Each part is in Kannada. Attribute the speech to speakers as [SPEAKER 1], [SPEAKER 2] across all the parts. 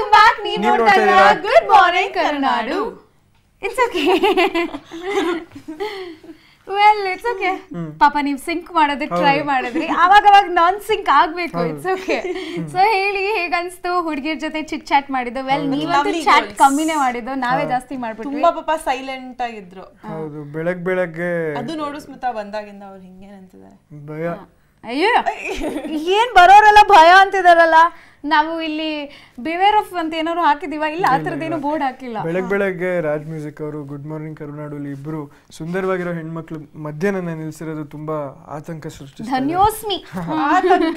[SPEAKER 1] ವೆಲ್ಕಮ್ ಬ್ಯಾಕ್ ನೀವು
[SPEAKER 2] ನೀವ್
[SPEAKER 1] ನೋಡ್ತಾ
[SPEAKER 2] ನೋಡ್ತಾ
[SPEAKER 1] ಇದ್ದೀರಾ
[SPEAKER 2] ಇದ್ದೀರಾ
[SPEAKER 1] good morning Karunadu it's okay well it's okay ಪಾಪ ನೀವು ಸಿಂಕ್ ಮಾಡೋದಕ್ಕೆ ಟ್ರೈ ಮಾಡಿದ್ರಿ ಅವಾಗ ಅವಾಗ ನಾನ್ ಸಿಂಕ್ ಆಗ್ಬೇಕು ಇಟ್ಸ್ ಓಕೆ ಸೊ ಹೇಳಿ ಹೇಗನ್ಸ್ತು ಹುಡುಗಿರ್ ಜೊತೆ ಚಿಟ್ ಚಾಟ್ ಮಾಡಿದ್ದು ವೆಲ್ ನೀವಂತೂ
[SPEAKER 3] Lovely
[SPEAKER 1] ಚಾಟ್
[SPEAKER 3] girls.
[SPEAKER 1] ಕಮ್ಮಿನೇ ಮಾಡಿದ್ದು ನಾವೇ ಜಾಸ್ತಿ ಮಾಡ್ಬಿಟ್ವಿ
[SPEAKER 3] ತುಂಬಾ ಪಾಪ ಸೈಲೆಂಟ್ ಆಗಿದ್ರು
[SPEAKER 2] ಹೌದು ಬೆಳಗ್ ಬೆಳಗ್ಗೆ
[SPEAKER 3] ಅದು ನೋಡು ಸ್ಮಿತಾ ಬಂದಾಗಿಂದ ಅವ್ರು ಹಿಂಗೆ ನಿಂತಿದ್ದಾರೆ
[SPEAKER 2] ಭಯ
[SPEAKER 1] ಅಯ್ಯೋ ಏನ್ ಬರೋರೆಲ್ಲ ಭಯ ಅಂತಿದಾರಲ್ಲ ನಾವು ಇಲ್ಲಿ ಬಿವೇರ್ ಆಫ್ ಅಂತ ಏನಾದ್ರು ಹಾಕಿದೀವ ಇಲ್ಲ ಆ ಥರದ್ದೇನು ಬೋರ್ಡ್ ಹಾಕಿಲ್ಲ
[SPEAKER 2] ಬೆಳಗ್ ಬೆಳಗ್ಗೆ ರಾಜ್ ಮ್ಯೂಸಿಕ್ ಅವರು ಗುಡ್ ಮಾರ್ನಿಂಗ್ ಕರುನಾಡುಲಿ ಇಬ್ರು ಸುಂದರವಾಗಿರೋ ಹೆಣ್ಮಕ್ಳು ಮಧ್ಯೆ ನನ್ನ ನಿಲ್ಸಿರೋದು ತುಂಬಾ ಆತಂಕ ಸೃಷ್ಟಿಸ್ತಾ ಇದೆ.
[SPEAKER 1] ಧನ್ಯೋಸ್ಮಿ
[SPEAKER 3] ಆತಂಕ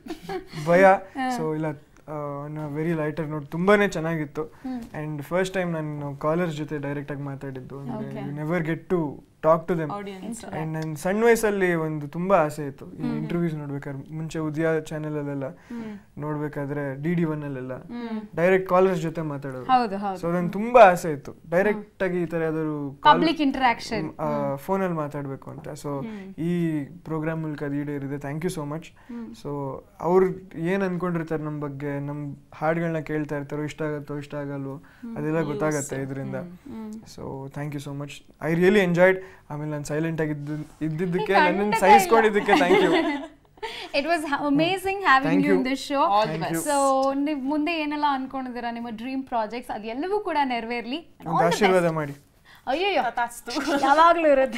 [SPEAKER 2] ಭಯ ಸೊ ಇಲ್ಲ ವೆರಿ ಲೈಟರ್ ನೋಟ್ ತುಂಬಾನೇ ಚೆನ್ನಾಗಿತ್ತು ಅಂಡ್ ಫಸ್ಟ್ ಟೈಮ್ ನಾನು ಕಾಲರ್ಸ್ ಜೊತೆ ಡೈರೆಕ್ಟ್ ಆಗಿ ಮಾತಾಡಿದ್ದು ಅಂದ್ರೆ never get to talk to them
[SPEAKER 3] audience
[SPEAKER 2] and ನನ್ನ ಸಣ್ಣ ವಯಸ್ಸಲ್ಲಿ ಒಂದು ತುಂಬಾ ಆಸೆ ಇತ್ತು ಈ ಇಂಟರ್ವ್ಯೂಸ್ ನೋಡ್ಬೇಕಾದ್ರೆ ಮುಂಚೆ ಉದಯ ಚಾನೆಲ್ ಅಲ್ಲೆಲ್ಲ ನೋಡ್ಬೇಕಾದ್ರೆ ಡಿ ಡಿ ಒನ್ ಅಲ್ಲೆಲ್ಲ ಡೈರೆಕ್ಟ್ ಕಾಲರ್ಸ್ ಜೊತೆ ಮಾತಾಡೋದು
[SPEAKER 1] ಹೌದು ಹೌದು
[SPEAKER 2] ಸೊ ನನ್ ತುಂಬಾ ಆಸೆ ಇತ್ತು ಡೈರೆಕ್ಟ್ ಆಗಿ ಈ ತರ ಯಾವ್ದಾದ್ರು
[SPEAKER 1] ಪಬ್ಲಿಕ್ ಇಂಟರಾಕ್ಷನ್
[SPEAKER 2] ಫೋನಲ್ಲಿ ಮಾತಾಡ್ಬೇಕು ಅಂತ ಸೊ ಈ ಪ್ರೋಗ್ರಾಮ್ ಮೂಲಕ ಅದು ಈಡೇರಿದೆ thank you so much so ಅವ್ರು ಏನ್ ಅನ್ಕೊಂಡಿರ್ತಾರೆ ನಮ್ಮ ಬಗ್ಗೆ ನಮ್ ಹಾಡುಗಳನ್ನ ಕೇಳ್ತಾ ಇರ್ತಾರೋ ಇಷ್ಟ ಆಗತ್ತೋ ಇಷ್ಟ ಆಗಲ್ವೋ ಅದೆಲ್ಲ ಗೊತ್ತಾಗತ್ತೆ ಇದರಿಂದ so thank you so much I really enjoyed ಆಮೇಲೆ ನಾನು ಸೈಲೆಂಟ್ ಆಗಿ ಇದ್ದ- ಇದ್ದಿದ್ದಕ್ಕೆ ನನ್ನನ್ನು
[SPEAKER 1] ಖಂಡಿತ
[SPEAKER 2] ಸಹಿಸ್ಕೊಂಡಿದ್ದಕ್ಕೆ thank you
[SPEAKER 1] it was amazing having
[SPEAKER 2] Thank
[SPEAKER 1] you
[SPEAKER 2] you.
[SPEAKER 1] In this show
[SPEAKER 3] All the best.
[SPEAKER 1] So ನೀವು ಮುಂದೆ ಏನೆಲ್ಲ ಅನ್ಕೊಂಡಿದ್ದೀರಾ ನಿಮ್ಮ ಡ್ರೀಮ್ ಪ್ರಾಜೆಕ್ಟ್ಸ್ ಅದೆಲ್ಲವೂ ಕೂಡ ನೆರವೇರ್ಲಿ
[SPEAKER 2] ಒಂದು ಆಶೀರ್ವಾದ ಮಾಡಿ
[SPEAKER 1] ಅಯ್ಯೋ
[SPEAKER 3] ತಥಾಸ್ತು.
[SPEAKER 1] ಯಾವಾಗ್ಲೂ ಇರುತ್ತೆ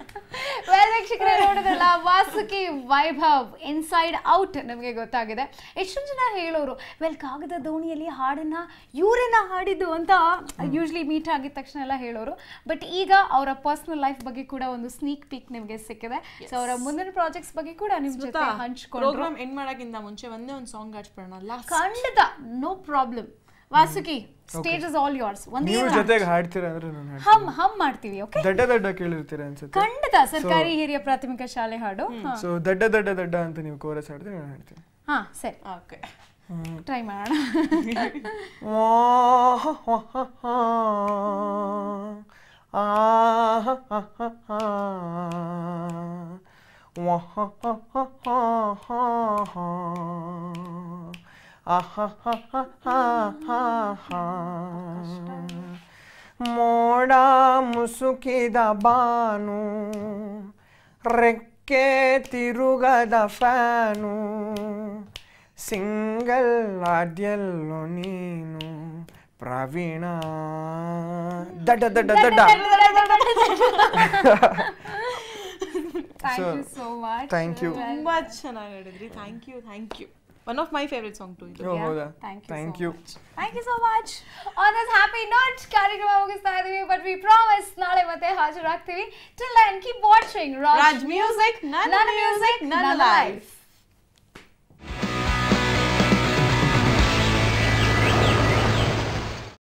[SPEAKER 1] ವೆಲ್ ವೀಕ್ಷಕರೇ ನೋಡಿದ್ರಲ್ಲ ವಾಸುಕಿ ವೈಭವ್ ಇನ್ಸೈಡ್ ಔಟ್ ನಮಗೆ ಗೊತ್ತಾಗಿದೆ ಎಷ್ಟೊಂದು ಜನ ಹೇಳೋರು ವೆಲ್ ಕಾಗದ ದೋಣಿಯಲ್ಲಿ ಹಾಡನ್ನ ಇವರೇನ ಹಾಡಿದ್ದು ಅಂತ ಯೂಶ್ಲಿ ಮೀಟ್ ಆಗಿದ ತಕ್ಷಣ ಎಲ್ಲ ಹೇಳೋರು ಬಟ್ ಈಗ ಅವರ ಪರ್ಸನಲ್ ಲೈಫ್ ಬಗ್ಗೆ ಕೂಡ ಒಂದು ಸ್ನೀಕ್ ಪೀಕ್ ನಿಮಗೆ ಸಿಕ್ಕಿದೆ ಸೊ ಅವರ ಮುಂದಿನ ಪ್ರಾಜೆಕ್ಟ್ಸ್ ಬಗ್ಗೆ ಕೂಡ ನಿಮ್ ಜೊತೆ ಹಂಚ್ಕೊಂಡ್ರು
[SPEAKER 3] ಪ್ರೋಗ್ರಾಮ್ ಎಂಡ್ ಮಾಡಕ್ಕಿಂತ ಮುಂಚೆ ಒಂದೇ ಒಂದು ಸಾಂಗ್ ಹಚ್ಬಿಡೋಣ ಲಾಸ್ಟ್
[SPEAKER 1] ಖಂಡಿತ no problem Vasuki stage is all yours ಒಂದೇ
[SPEAKER 2] ನೀವು
[SPEAKER 1] ಒಂದು
[SPEAKER 2] ಜೊತೆಗೆ ಹಾಡ್ತೀರಾ ಅಂದ್ರೆ ನಾನು ಹಾಡ್ತೀನಿ
[SPEAKER 1] ಹಮ್ ಹಮ್ ಮಾಡ್ತೀವಿ ಓಕೆ
[SPEAKER 2] ದಡ್ಡ ದಡ್ಡ ಕೇಳಿರ್ತೀರಾ ಅನ್ಸುತ್ತೆ
[SPEAKER 1] ಖಂಡಿತ ಸರ್ಕಾರಿ ಹಿರಿಯ ಪ್ರಾಥಮಿಕ ಶಾಲೆ ಹಾಡು ಹಾ.
[SPEAKER 2] ಸೊ ದಡ್ಡ ದಡ್ಡ ದಡ್ಡ ಅಂತ ನೀವು ಕೋರಸ್ ಹಾಡ್ತೀರಿ ನಾನು ಹಾಡ್ತೀನಿ
[SPEAKER 1] ಹಾ ಸರಿ
[SPEAKER 3] ಓಕೆ
[SPEAKER 1] ಟ್ರೈ ಮಾಡೋಣ
[SPEAKER 2] ಮೋಡ ಮುಸುಕಿದ ಬಾನು ರೆಕ್ಕೆ ತಿರುಗದ ಫ್ಯಾನು ಸಿಂಗಲ್ ಆದ್ಯಲ್ಲೋ ನೀನು ಪ್ರವೀಣ ದಡ್ಡ ದಡ್ಡ ದಡ್ಡ
[SPEAKER 1] thank you so much
[SPEAKER 2] thank you
[SPEAKER 3] ತುಂಬಾ ಚೆನ್ನಾಗಿ ಹೇಳಿದ್ರಿ thank you thank you one of my favourite song too ಇದು
[SPEAKER 2] ಹೌದಾ
[SPEAKER 1] Thank you
[SPEAKER 2] thank
[SPEAKER 1] so
[SPEAKER 2] you
[SPEAKER 1] much. Thank you so much on this happy note ಕಾರ್ಯಕ್ರಮ ಮುಗಿಸ್ತಾ ಇದೀವಿ ಬಟ್ ವಿ ಪ್ರಾಮಿಸ್ ನಾಳೆ ಮತ್ತೆ ಹಾಜರಾಗ್ತೀವಿ till and keep watching
[SPEAKER 3] Raj Music ನನ್ನ ಮ್ಯೂಸಿಕ್ ನನ್ನ ಲೈಫ್